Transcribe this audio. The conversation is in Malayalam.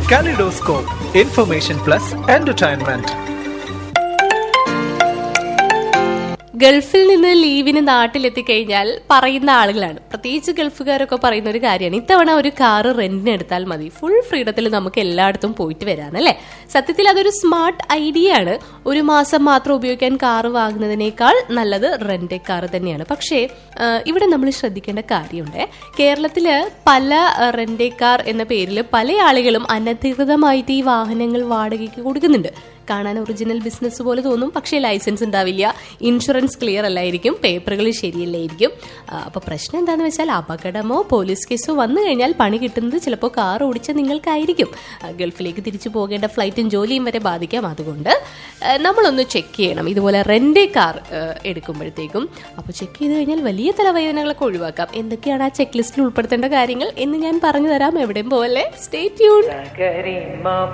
Kaleidoscope, Information Plus Entertainment. ഗൾഫിൽ നിന്ന് ലീവിന് നാട്ടിലെത്തിക്കഴിഞ്ഞാൽ പറയുന്ന ആളുകളാണ് പ്രത്യേകിച്ച് ഗൾഫുകാരൊക്കെ പറയുന്ന ഒരു കാര്യമാണ് ഇത്തവണ ഒരു കാറ് റെന്റിന് എടുത്താൽ മതി ഫുൾ ഫ്രീഡത്തിൽ നമുക്ക് എല്ലായിടത്തും പോയിട്ട് വരാനല്ലേ സത്യത്തിൽ അതൊരു സ്മാർട്ട് ഐഡിയ ആണ് ഒരു മാസം മാത്രം ഉപയോഗിക്കാൻ കാറ് വാങ്ങുന്നതിനേക്കാൾ നല്ലത് റെന്റ് കാർ തന്നെയാണ് പക്ഷേ ആ, ഇവിടെ നമ്മൾ ശ്രദ്ധിക്കേണ്ട കാര്യമുണ്ട് കേരളത്തില് പല റെന്റ് കാർ എന്ന പേരിൽ പല ആളുകളും അനധികൃതമായിട്ട് ഈ വാഹനങ്ങൾ വാടകയ്ക്ക് കൊടുക്കുന്നുണ്ട് കാണാൻ ഒറിജിനൽ ബിസിനസ് പോലെ തോന്നും പക്ഷേ ലൈസൻസ് ഉണ്ടാവില്ല ഇൻഷുറൻസ് ക്ലിയർ അല്ലായിരിക്കും പേപ്പറുകൾ ശരിയല്ലായിരിക്കും ആ, അപ്പൊ പ്രശ്നം എന്താണെന്ന് വെച്ചാൽ അപകടമോ പോലീസ് കേസോ വന്നു കഴിഞ്ഞാൽ പണി കിട്ടുന്നത് ചിലപ്പോൾ കാർ ഓടിച്ച നിങ്ങൾക്കായിരിക്കും ആ, ഗൾഫിലേക്ക് തിരിച്ചു പോകേണ്ട ഫ്ലൈറ്റും ജോലിയും വരെ ബാധിക്കാം അതുകൊണ്ട് ആ, നമ്മളൊന്ന് ചെക്ക് ചെയ്യണം ഇതുപോലെ റെന്റ് കാർ ആ, എടുക്കുമ്പോഴത്തേക്കും അപ്പോൾ ചെക്ക് ചെയ്ത് കഴിഞ്ഞാൽ വലിയ തലവേദനകളൊക്കെ ഒഴിവാക്കാം എന്തൊക്കെയാണ് ആ ചെക്ക് ലിസ്റ്റിൽ ഉൾപ്പെടുത്തേണ്ട കാര്യങ്ങൾ എന്ന് ഞാൻ പറഞ്ഞു തരാം എവിടെയും പോലെ സ്റ്റേ ട്യൂൺ